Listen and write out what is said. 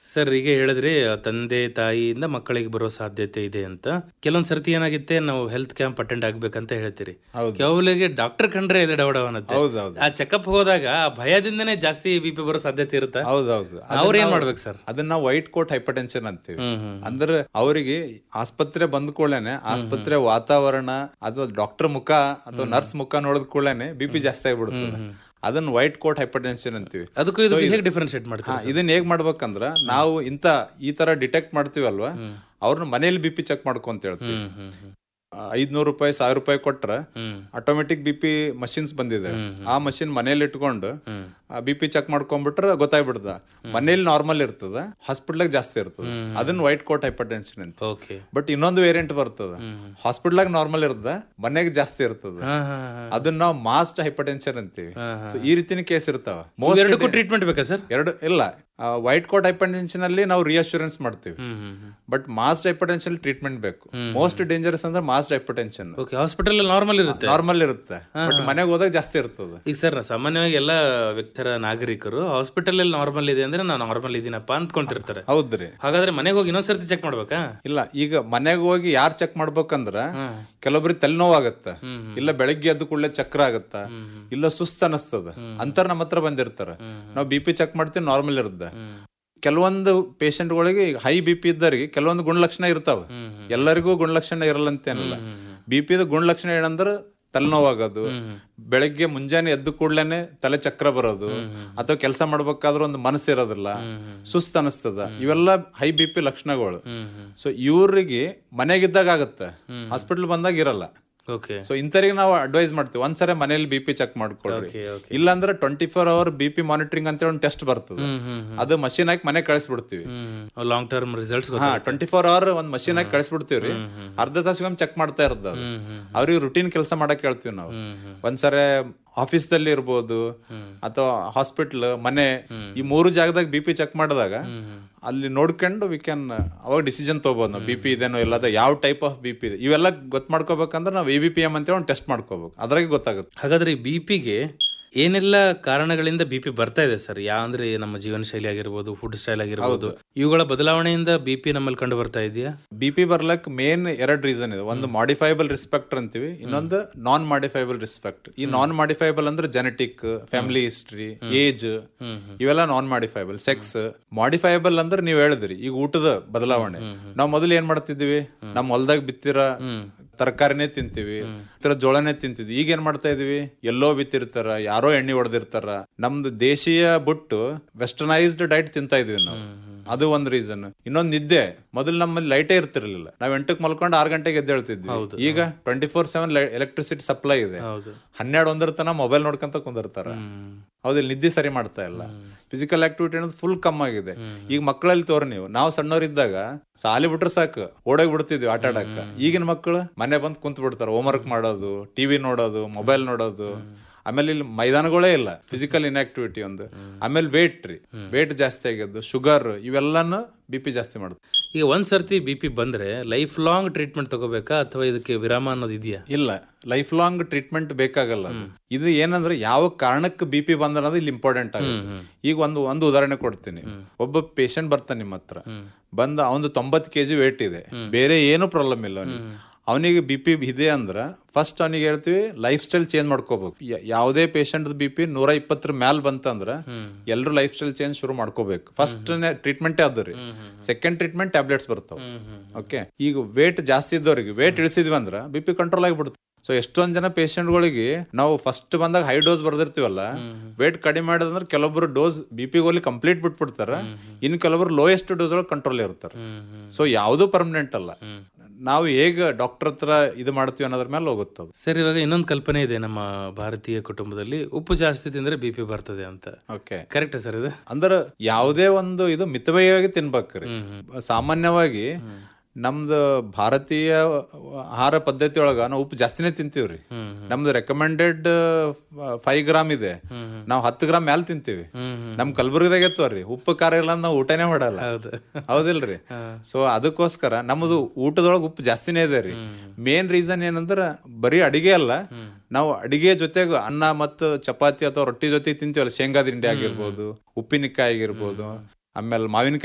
Sir ಈಗ ಹೇಳಿದ್ರಿ ತಂದೆ ತಾಯಿಯಿಂದ ಮಕ್ಕಳಿಗೆ ಬರೋ ಸಾಧ್ಯತೆ ಇದೆ ಅಂತ ಕೆಲವೊಂದ್ ಸರ್ತಿ ಏನಾಗುತ್ತೆ ನಾವು ಹೆಲ್ತ್ ಕ್ಯಾಂಪ್ ಅಟೆಂಡ್ ಆಗ್ಬೇಕಂತ ಹೇಳ್ತೀರಿ ಹೌದು. ಕೆಲವರಿಗೆ ಡಾಕ್ಟರ್ ಕಂಡ್ರೆ ಇದೆ ಡವಡವನತ್ತೆ ಹೌದೌದು ಆ ಚೆಕಪ್ ಹೋದಾಗ ಆ ಭಯದಿಂದನೇ ಜಾಸ್ತಿ ಬಿ ಪಿ ಬರೋ ಸಾಧ್ಯತೆ ಇರುತ್ತಾ ಹೌದೌದು ಅವ್ರ ಏನ್ ಮಾಡ್ಬೇಕು ಸರ್ ಅದನ್ನ ವೈಟ್ ಕೋಟ್ ಹೈಪರ್ಟೆನ್ಷನ್ ಅಂತೀವಿ ಹ್ಮ್ ಹ್ಮ್ ಅಂದ್ರೆ ಅವರಿಗೆ ಆಸ್ಪತ್ರೆ ಬಂದ ಕೂಡಲೇನೆ ಆಸ್ಪತ್ರೆ ವಾತಾವರಣ ಅಥವಾ ಡಾಕ್ಟರ್ ಮುಖ ಅಥವಾ ನರ್ಸ್ ಮುಖ ನೋಡಿದ ಕೂಡಲೇನೆ ಬಿ ಪಿ ಜಾಸ್ತಿ ಆಗ್ಬಿಡುತ್ತದೆ ಅದನ್ನ ವೈಟ್ ಕೋಟ್ ಹೈಪರ್ಟೆನ್ಷನ್ ಅಂತೀವಿ ಅದಕ್ಕೂ ಇದು ಹೇಗೆ ಡಿಫ್ರೆನ್ಶಿಯೇಟ್ ಮಾಡ್ತೀರಾ ಹಾ, ಇದನ್ನ ಹೇಗ್ ಮಾಡ್ಬೇಕಂದ್ರ ನಾವು ಇಂತ ಈ ತರ ಡಿಟೆಕ್ಟ್ ಮಾಡ್ತೀವಲ್ವಾ ಅವ್ರನ್ನ ಮನೇಲಿ ಬಿ ಪಿ ಚೆಕ್ ಮಾಡ್ಕೊಂತ ಹೇಳ್ತೀವಿ ಹ್ಮ್ ಹ್ಮ್ ಹ್ಮ್ ಐದ್ನೂರು ರೂಪಾಯಿ ಸಾವಿರ ರೂಪಾಯಿ ಕೊಟ್ರ ಹ್ಮ್ ಆಟೋಮೆಟಿಕ್ ಬಿ ಪಿ ಮಷಿನ್ಸ್ ಬಂದಿದೆ ಆ ಮಷಿನ್ ಮನೇಲಿ ಇಟ್ಕೊಂಡು ಹ್ಮ್ ಬಿ ಪಿ ಚೆಕ್ ಮಾಡ್ಕೊಂಡ್ಬಿಟ್ರೆ ಗೊತ್ತಾಗ್ಬಿಡ್ತದ ಮನೇಲಿ ನಾರ್ಮಲ್ ಇರ್ತದ ಹಾಸ್ಪಿಟ್ಲಾಗ ಜಾಸ್ತಿ ಇರ್ತದ ಅದನ್ನ ವೈಟ್ ಕೋಟ್ ಹೈಪರ್ಟೆನ್ಷನ್ ಅಂತ ಓಕೆ ಬಟ್ ಇನ್ನೊಂದು ವೇರಿಯಂಟ್ ಬರ್ತದ ಹಾಸ್ಪಿಟ್ಲಾಗ ನಾರ್ಮಲ್ ಇರ್ತದ ಮನೆಗೆ ಜಾಸ್ತಿ ಇರ್ತದ ಹಾ ಹಾ ಹಾ ಅದನ್ನ ನಾವು ಮಾಸ್ಟ್ ಹೈಪರ್ಟೆನ್ಷನ್ ಅಂತೀವಿ ಹಾ, ಸೊ ಈ ರೀತಿನ ಕೇಸ್ ಇರ್ತಾವ ಮೋಸ್ಟ್ ಎರಡಕ್ಕೂ ಟ್ರೀಟ್ಮೆಂಟ್ ಬೇಕಾ ಸರ್ ಎರಡು ಇಲ್ಲ ವೈಟ್ ಕೋಟ್ ಹೈಪರ್ಟೆನ್ಷನ್ ಅಲ್ಲಿ ನಾವು ರಿಯಶ್ಯೂರೆನ್ಸ್ ಮಾಡ್ತೀವಿ ಹ್ಮ್ ಹ್ಮ್ ಹ್ಮ್ ಬಟ್ ಮಾಸ್ಟ್ ಹೈಪರ್ಟೆನ್ಷನ್ ಟ್ರೀಟ್ಮೆಂಟ್ ಬೇಕು ಮೋಸ್ಟ್ ಡೇಂಜರಸ್ ಅಂದ್ರೆ masked hypertension okay hospital normal ಇರುತ್ತೆ ನಾರ್ಮಲ್ ಇರುತ್ತೆ ಬಟ್ ಮನೆಗೆ ಹೋದಾಗ ಜಾಸ್ತಿ ಇರ್ತದೆ ಈಗ ಸರ್ ಸಾಮಾನ್ಯವಾಗಿ ಎಲ್ಲ ವ್ಯಕ್ತರ ನಾಗರಿಕರು ಹಾಸ್ಪಿಟಲ್ ಅಲ್ಲಿ ನಾರ್ಮಲ್ ಇದೆ ಅಂದ್ರೆ ನಾನು ನಾರ್ಮಲ್ ಇದೀನಪ್ಪ ಅಂದ್ಕೊಂಡಿರ್ತಾರೆ ಹೌದ್ರಿ ಹಾಗಾದ್ರೆ ಮನೆಗೆ ಹೋಗಿ ಇನ್ನೊಂದ್ಸರ್ತಿ ಚೆಕ್ ಮಾಡ್ಬೇಕಾ ಇಲ್ಲ ಈಗ ಮನೆಗೆ ಹೋಗಿ ಯಾರ್ ಚೆಕ್ ಮಾಡ್ಬೇಕಂದ್ರ ಕೆಲವೊಬ್ರಿಗೆ ತಲೆನೋವು ಆಗತ್ತ ಇಲ್ಲ ಬೆಳಗ್ಗೆ ಎದ್ದು ಕೂಡಲೇ ಚಕ್ರ ಆಗತ್ತ ಇಲ್ಲ ಸುಸ್ತ ಅನಸ್ತದ ಅಂತರ ನಮ್ಮ ಹತ್ರ ಬಂದಿರ್ತಾರ ನಾವು ಬಿ ಪಿ ಚೆಕ್ ಮಾಡ್ತೀವಿ ನಾರ್ಮಲ್ ಇರುತ್ತೆ ಕೆಲವೊಂದು ಪೇಷಂಟ್ಗಳಿಗೆ ಹೈ ಬಿ ಪಿ ಇದ್ದವರಿಗೆ ಕೆಲವೊಂದು ಗುಣಲಕ್ಷಣ ಇರ್ತಾವ ಎಲ್ಲರಿಗೂ ಗುಣಲಕ್ಷಣ ಇರಲ್ಲ ಅಂತೇನಿಲ್ಲ ಬಿ ಪಿದ ಗುಣಲಕ್ಷಣ ಏನಂದ್ರ ತಲೆನೋವಾಗೋದು ಬೆಳಗ್ಗೆ ಮುಂಜಾನೆ ಎದ್ದು ಕೂಡ್ಲೇನೆ ತಲೆ ಚಕ್ರ ಬರೋದು ಅಥವಾ ಕೆಲಸ ಮಾಡ್ಬೇಕಾದ್ರೆ ಒಂದು ಮನಸ್ಸು ಇರೋದಿಲ್ಲ ಸುಸ್ತು ಅನಿಸ್ತದ ಇವೆಲ್ಲ ಹೈ ಬಿ ಪಿ ಲಕ್ಷಣಗಳು ಸೊ ಇವ್ರಿಗೆ ಮನೆಗಿದ್ದಾಗ ಆಗತ್ತೆ ಹಾಸ್ಪಿಟಲ್ ಬಂದಾಗ ಇರಲ್ಲ ಓಕೆ ಸೊ ಇಂಥವ್ರಿಗೆ ನಾವು ಅಡ್ವೈಸ್ ಮಾಡ್ತೀವಿ ಒಂದ್ಸರಿ ಮನೇಲಿ ಬಿ ಪಿ ಚೆಕ್ ಮಾಡ್ಕೊಳ್ರಿ ಓಕೆ ಓಕೆ ಇಲ್ಲಾಂದ್ರೆ twenty four hour B P monitoring ಅಂತ ಒಂದು ಟೆಸ್ಟ್ ಬರ್ತದೆ ಹ್ಮ್ ಹ್ಮ್ ಅದು ಮಷೀನ್ ಹಾಕಿ ಮನೆ ಕಳಿಸ್ಬಿಡ್ತೀವಿ ಹ್ಮ್ ಲಾಂಗ್ ಟರ್ಮ್ ರಿಸಲ್ಟ್ಸ್ ಹಾ ಟ್ವೆಂಟಿ ಫೋರ್ ಅವರ್ ಒಂದ್ ಮಷೀನ್ ಹಾಕಿ ಕಳಿಸ್ಬಿಡ್ತೀವ್ರಿ ಅರ್ಧ ತಾಸಿಗೊಮ್ಮೆ ಚೆಕ್ ಮಾಡ್ತಾ ಇರ್ತದ ಅದು. ಅವ್ರಿಗೆ ರುಟೀನ್ ಕೆಲಸ ಮಾಡಕ್ ಹೇಳ್ತೀವಿ ನಾವು ಒಂದ್ಸರಿ ಆಫೀಸ್ದಲ್ಲಿ ಇರ್ಬೋದು ಅಥವಾ ಹಾಸ್ಪಿಟ್ಲ್ ಮನೆ ಈ ಮೂರು ಜಾಗದಾಗ ಬಿ ಪಿ ಚೆಕ್ ಮಾಡಿದಾಗ ಅಲ್ಲಿ ನೋಡ್ಕೊಂಡು ವಿ ಕ್ಯಾನ್ ಅವಾಗ ಡಿಸಿಷನ್ ತಗೋಬಹುದು ನಾವು ಬಿ ಪಿ ಇದೇನೋ ಇಲ್ಲದ ಯಾವ ಟೈಪ್ ಆಫ್ ಬಿ ಪಿ ಇದೆ ಇವೆಲ್ಲ ಗೊತ್ತು ಮಾಡ್ಕೋಬೇಕಂದ್ರೆ ನಾವು ಎ ಬಿ ಪಿ ಎಂ ಅಂತೇಳಿ ಒಂದು ಟೆಸ್ಟ್ ಮಾಡ್ಕೋಬೇಕು ಅದ್ರಾಗೆ ಗೊತ್ತಾಗುತ್ತೆ ಹಾಗಾದ್ರೆ ಈ ಬಿ ಪಿಗೆ ಏನೆಲ್ಲ ಕಾರಣಗಳಿಂದ ಬಿ ಪಿ ಬರ್ತಾ ಇದೆ ಸರ್ ಯಾ ಅಂದ್ರೆ ನಮ್ಮ ಜೀವನ ಶೈಲಿ ಆಗಿರ್ಬೋದು ಫುಡ್ ಸ್ಟೈಲ್ ಆಗಿರ್ಬೋದು ಇವುಗಳ ಬದಲಾವಣೆಯಿಂದ ಬಿ ಪಿ ನಮ್ಮಲ್ಲಿ ಕಂಡು ಬರ್ತಾ ಇದೆಯಾ ಬಿ ಪಿ ಬರ್ಲಕ್ ಮೇನ್ ಎರಡ್ ರೀಸನ್ ಇದೆ ಒಂದು ಮಾಡಿಫೈಬಲ್ ರಿಸ್ಪೆಕ್ಟರ್ ಅಂತೀವಿ ಇನ್ನೊಂದು ನಾನ್ ಮಾಡಿಫೈಬಲ್ ರಿಸ್ಪೆಕ್ಟ್ ಈ ನಾನ್ ಮಾಡಿಫೈಬಲ್ ಅಂದ್ರೆ ಜೆನೆಟಿಕ್ ಫ್ಯಾಮಿಲಿ ಹಿಸ್ಟ್ರಿ ಏಜ್ ಇವೆಲ್ಲ ನಾನ್ ಮಾಡಿಫೈಬಲ್ ಸೆಕ್ಸ್ ಮಾಡಿಫೈಬಲ್ ಅಂದ್ರೆ ನೀವ್ ಹೇಳಿದ್ರಿ ಈಗ ಊಟದ ಬದಲಾವಣೆ ನಾವ್ ಮೊದಲು ಏನ್ ಮಾಡ್ತಿದ್ವಿ ನಮ್ ಹೊಲ್ದಾಗ ಬಿತ್ತಿರ ತರಕಾರಿನೇ ತಿಂತೀವಿ ಇತರ ಜೋಳನೇ ತಿಂತಿದ್ವಿ ಈಗ ಏನ್ ಮಾಡ್ತಾ ಇದೀವಿ ಎಲ್ಲೋ ಬಿತ್ತಿರ್ತಾರ ಯಾರೋ ಎಣ್ಣೆ ಹೊಡೆದಿರ್ತಾರ ನಮ್ದು ದೇಶೀಯ ಬಿಟ್ಟು ವೆಸ್ಟರ್ನೈಸ್ಡ್ ಡೈಟ್ ತಿಂತಾ ಇದೀವಿ ನಾವು ಅದು ಒಂದ್ ರೀಸನ್ ಇನ್ನೊಂದ್ ನಿದ್ದೆ ಮೊದಲು ನಮ್ಮಲ್ಲಿ ಲೈಟೇ ಇರ್ತಿರ್ಲಿಲ್ಲ ನಾವ್ ಎಂಟಕ್ಕೆ ಮಲ್ಕೊಂಡು ಆರ್ ಗಂಟೆಗೆ ಎದ್ದೇಳ್ತಿದ್ವಿ ಈಗ twenty four seven electricity supply ಇದೆ ಹೌದು ಹನ್ನೆರಡು ಒಂದರ ತನ ಮೊಬೈಲ್ ನೋಡ್ಕೊಂತ ಕುಂದಿರ್ತಾರ ಹೌದಿಲ್ಲ ನಿದ್ದೆ ಸರಿ ಮಾಡ್ತಾ ಇಲ್ಲ ಫಿಸಿಕಲ್ ಆಕ್ಟಿವಿಟಿ ಅನ್ನೋದು ಫುಲ್ ಕಮ್ಮಿ ಆಗಿದೆ ಈಗ ಮಕ್ಕಳಲ್ಲಿ ತೋರ್ ನೀವು ನಾವು ಸಣ್ಣವರಿದ್ದಾಗ ಸಾಲಿ ಬಿಟ್ರೆ ಸಾಕು ಓಡೋಗಿ ಬಿಡ್ತಿದ್ವಿ ಆಟ ಆಡಕ್ಕ ಈಗಿನ ಮಕ್ಕಳು ಮನೆ ಬಂದ್ ಕುಂತ್ ಬಿಡ್ತಾರ ಹೋಮ್ವರ್ಕ್ ಮಾಡೋದು ಟಿವಿ ನೋಡೋದು ಮೊಬೈಲ್ ನೋಡೋದು ಆಮೇಲೆ ಇಲ್ಲಿ ಮೈದಾನಗಳೇ ಇಲ್ಲ ಫಿಸಿಕಲ್ ಇನ್ಆಕ್ಟಿವಿಟಿ ಒಂದು ಆಮೇಲೆ ವೇಟ್ ರೀ ವೇಟ್ ಜಾಸ್ತಿ ಆಗಿದ್ದು ಶುಗರ್ ಇವೆಲ್ಲನು ಬಿ ಪಿ ಜಾಸ್ತಿ ಮಾಡುತ್ತೆ ಈಗ ಒಂದ್ ಸರ್ತಿ ಬಿ ಪಿ ಬಂದ್ರೆ ಲೈಫ್ ಲಾಂಗ್ ಟ್ರೀಟ್ಮೆಂಟ್ ತಗೋಬೇಕಾ ಅಥವಾ ಇದಕ್ಕೆ ವಿರಾಮ ಅನ್ನೋದು ಇದೆಯಾ ಇಲ್ಲ ಲೈಫ್ ಲಾಂಗ್ ಟ್ರೀಟ್ಮೆಂಟ್ ಬೇಕಾಗಲ್ಲ ಅದು. ಇದು ಏನಂದ್ರೆ ಯಾವ ಕಾರಣಕ್ಕೆ ಬಿ ಪಿ ಬಂದ ಅನ್ನೋದು ಇಲ್ಲಿ ಇಂಪಾರ್ಟೆಂಟ್ ಆಗುತ್ತೆ ಈಗ ಒಂದು ಒಂದು ಉದಾಹರಣೆ ಕೊಡ್ತೀನಿ ಒಬ್ಬ ಪೇಷಂಟ್ ಬರ್ತಾನೆ ನಿಮ್ಮ ಹತ್ರ ಬಂದ ಅವನು ತೊಂಬತ್ ಕೆಜಿ ವೇಟ್ ಇದೆ ಬೇರೆ ಏನು ಪ್ರಾಬ್ಲಮ್ ಇಲ್ಲ ಅವನಿಗೆ ಅವನಿಗೆ ಬಿ ಪಿ ಇದೆ ಅಂದ್ರ ಫಸ್ಟ್ ಅವನಿಗೆ ಹೇಳ್ತೀವಿ ಲೈಫ್ ಸ್ಟೈಲ್ ಚೇಂಜ್ ಮಾಡ್ಕೋಬೇಕು ಯ- ಯಾವುದೇ ಪೇಷಂಟ್ ಬಿ ಪಿ ನೂರ ಇಪ್ಪತ್ತರ ಮ್ಯಾಲ್ ಬಂತಂದ್ರ ಎಲ್ಲರೂ ಲೈಫ್ ಸ್ಟೈಲ್ ಚೇಂಜ್ ಶುರು ಮಾಡ್ಕೋಬೇಕು ಫಸ್ಟ್ ಟ್ರೀಟ್ಮೆಂಟ್ ಅದ ರೀ ಸೆಕೆಂಡ್ ಟ್ರೀಟ್ಮೆಂಟ್ ಟ್ಯಾಬ್ಲೆಟ್ಸ್ ಬರ್ತಾವ ಓಕೆ ಈಗ ವೇಟ್ ಜಾಸ್ತಿ ಇದ್ದವ್ರಿಗೆ ವೇಟ್ ಇಳಿಸಿದ್ವಿ ಅಂದ್ರ ಬಿ ಪಿ ಕಂಟ್ರೋಲ್ ಆಗಿಬಿಡುತ್ತೆ ಸೊ ಎಷ್ಟೊಂದ್ ಜನ ಪೇಷಂಟ್ಗಳಿಗೆ ನಾವು ಫಸ್ಟ್ ಬಂದಾಗ ಹೈ ಡೋಸ್ ಬರ್ದಿರ್ತೀವಲ್ಲ ವೇಟ್ ಕಡಿಮೆ ಮಾಡಿದ್ರೆ ಕೆಲವೊಬ್ರು ಡೋಸ್ ಬಿ ಪಿ ಗೋಲಿ ಕಂಪ್ಲೀಟ್ ಬಿಟ್ಬಿಡ್ತಾರ ಇನ್ನು ಕೆಲವೊಬ್ರು ಲೋಯೆಸ್ಟ್ ಡೋಸ್ ಒಳಗೆ ಕಂಟ್ರೋಲ್ ಇರ್ತಾರೆ ಸೊ ಯಾವುದು ಪರ್ಮನೆಂಟ್ ಅಲ್ಲ ನಾವು ಹೇಗೆ ಡಾಕ್ಟರ್ ಹತ್ರ ಇದು ಮಾಡ್ತೀವಿ ಅನ್ನೋದ್ರ ಮೇಲೆ ಹೋಗುತ್ತೆ ಅದು ಸರ್ ಇವಾಗ ಇನ್ನೊಂದು ಕಲ್ಪನೆ ಇದೆ ನಮ್ಮ ಭಾರತೀಯ ಕುಟುಂಬದಲ್ಲಿ ಉಪ್ಪು ಜಾಸ್ತಿ ತಿಂದ್ರೆ ಬಿ ಪಿ ಬರ್ತದೆ ಅಂತ ಓಕೆ ಕರೆಕ್ಟ್ ಸರ್ ಇದು ಅಂದ್ರ ಯಾವುದೇ ಒಂದು ಇದು ಮಿತವ್ಯಯವಾಗಿ ತಿನ್ಬೇಕ್ರಿ ಸಾಮಾನ್ಯವಾಗಿ ನಮ್ದು ಭಾರತೀಯ ಆಹಾರ ಪದ್ಧತಿ ಒಳಗ ನಾವು ಉಪ್ಪು ಜಾಸ್ತಿನೇ ತಿಂತೀವ್ರಿ ನಮ್ದು ರೆಕಮೆಂಡೆಡ್ ಫೈವ್ ಗ್ರಾಮ್ ಇದೆ ನಾವು ಹತ್ತು ಗ್ರಾಮ್ ಮ್ಯಾಲ್ ತಿಂತೀವಿ ನಮ್ ಕಲಬುರ್ಗಿದಾಗ ಎತ್ತವ್ರಿ ಉಪ್ಪು ಖಾರ ಇಲ್ಲ ನಾವು ಊಟನೇ ಮಾಡಲ್ಲ ಹೌದು ಹೌದಿಲ್ರಿ ಸೊ ಅದಕ್ಕೋಸ್ಕರ ನಮ್ಮದು ಊಟದೊಳಗ ಉಪ್ಪು ಜಾಸ್ತಿನೇ ಇದೆ ರೀ ಮೇನ್ ರೀಸನ್ ಏನಂದ್ರ ಬರೀ ಅಡಿಗೆ ಅಲ್ಲ ನಾವು ಅಡಿಗೆ ಜೊತೆಗೆ ಅನ್ನ ಮತ್ತು ಚಪಾತಿ ಅಥವಾ ರೊಟ್ಟಿ ಜೊತೆ ತಿಂತೀವಲ್ಲ ಶೇಂಗಾ ತಿಂಡಿ ಆಗಿರ್ಬೋದು ಉಪ್ಪಿನಕಾಯಿ ಆಗಿರ್ಬೋದು ಆಮೇಲೆ ಮಾವಿನಕಾಯಿ